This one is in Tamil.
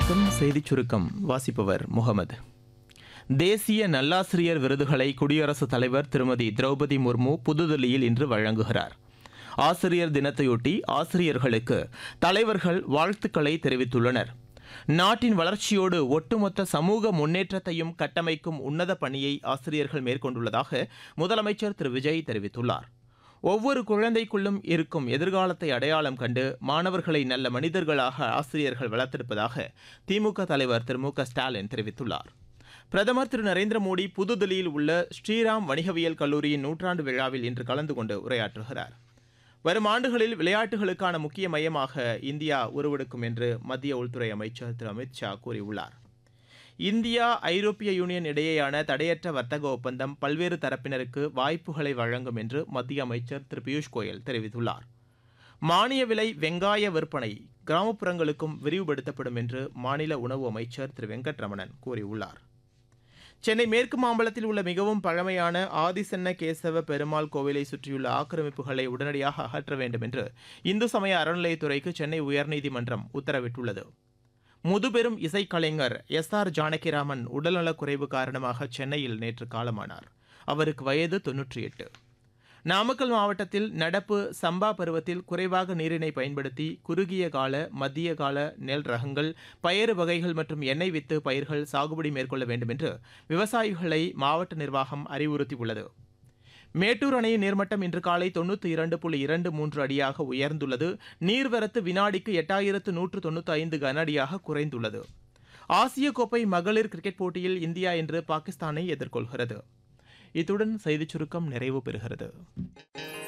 வணக்கம் செய்திச் சுருக்கம் வாசிப்பவர் முகமது தேசிய நல்லாசிரியர் விருதுகளை குடியரசுத் தலைவர் திருமதி திரௌபதி முர்மு புதுதில்லியில் இன்று வழங்குகிறார் ஆசிரியர் தினத்தையொட்டி ஆசிரியர்களுக்கு தலைவர்கள் வாழ்த்துக்களை தெரிவித்துள்ளனர் நாட்டின் வளர்ச்சியோடு ஒட்டுமொத்த சமூக முன்னேற்றத்தையும் கட்டமைக்கும் உன்னத பணியை ஆசிரியர்கள் மேற்கொண்டுள்ளதாக முதலமைச்சர் திரு விஜய் தெரிவித்துள்ளார் ஒவ்வொரு குழந்தைக்குள்ளும் இருக்கும் எதிர்காலத்தை அடையாளம் கண்டு மாணவர்களை நல்ல மனிதர்களாக ஆசிரியர்கள் வளர்த்திருப்பதாக திமுக தலைவர் திரு மு க ஸ்டாலின் தெரிவித்துள்ளார் பிரதமர் திரு நரேந்திர மோடி புதுதில்லியில் உள்ள ஸ்ரீராம் வணிகவியல் கல்லூரியின் நூற்றாண்டு விழாவில் இன்று கலந்து கொண்டு உரையாற்றுகிறார் வரும் ஆண்டுகளில் விளையாட்டுகளுக்கான முக்கிய மையமாக இந்தியா உருவெடுக்கும் என்று மத்திய உள்துறை அமைச்சர் திரு அமித் ஷா கூறியுள்ளார் இந்தியா ஐரோப்பிய யூனியன் இடையேயான தடையற்ற வர்த்தக ஒப்பந்தம் பல்வேறு தரப்பினருக்கு வாய்ப்புகளை வழங்கும் என்று மத்திய அமைச்சர் திரு பியூஷ் கோயல் தெரிவித்துள்ளார் மானிய விலை வெங்காய விற்பனை கிராமப்புறங்களுக்கும் விரிவுபடுத்தப்படும் என்று மாநில உணவு அமைச்சர் திரு வெங்கட்ரமணன் கூறியுள்ளார் சென்னை மேற்கு மாம்பலத்தில் உள்ள மிகவும் பழமையான ஆதிசன்ன கேசவ பெருமாள் கோவிலை சுற்றியுள்ள ஆக்கிரமிப்புகளை உடனடியாக அகற்ற வேண்டும் என்று இந்து சமய அறநிலையத்துறைக்கு சென்னை உயர்நீதிமன்றம் உத்தரவிட்டுள்ளது முதுபெரும் இசைக்கலைஞர் எஸ் ஆர் ஜானகிராமன் உடல்நலக்குறைவு காரணமாக சென்னையில் நேற்று காலமானார் அவருக்கு வயது தொன்னூற்றி எட்டு நாமக்கல் மாவட்டத்தில் நடப்பு சம்பா பருவத்தில் குறைவாக நீரினை பயன்படுத்தி குறுகிய கால மத்திய கால நெல் ரகங்கள் பயறு வகைகள் மற்றும் எண்ணெய் வித்து பயிர்கள் சாகுபடி மேற்கொள்ள வேண்டும் என்று விவசாயிகளை மாவட்ட நிர்வாகம் அறிவுறுத்தியுள்ளது மேட்டூர் அணையின் நீர்மட்டம் இன்று காலை தொண்ணூற்றி இரண்டு புள்ளி இரண்டு மூன்று அடியாக உயர்ந்துள்ளது நீர்வரத்து வினாடிக்கு எட்டாயிரத்து நூற்று தொண்ணூற்றி ஐந்து கன அடியாக குறைந்துள்ளது ஆசிய கோப்பை மகளிர் கிரிக்கெட் போட்டியில் இந்தியா இன்று பாகிஸ்தானை எதிர்கொள்கிறது இத்துடன் செய்திச் சுருக்கம் நிறைவு பெறுகிறது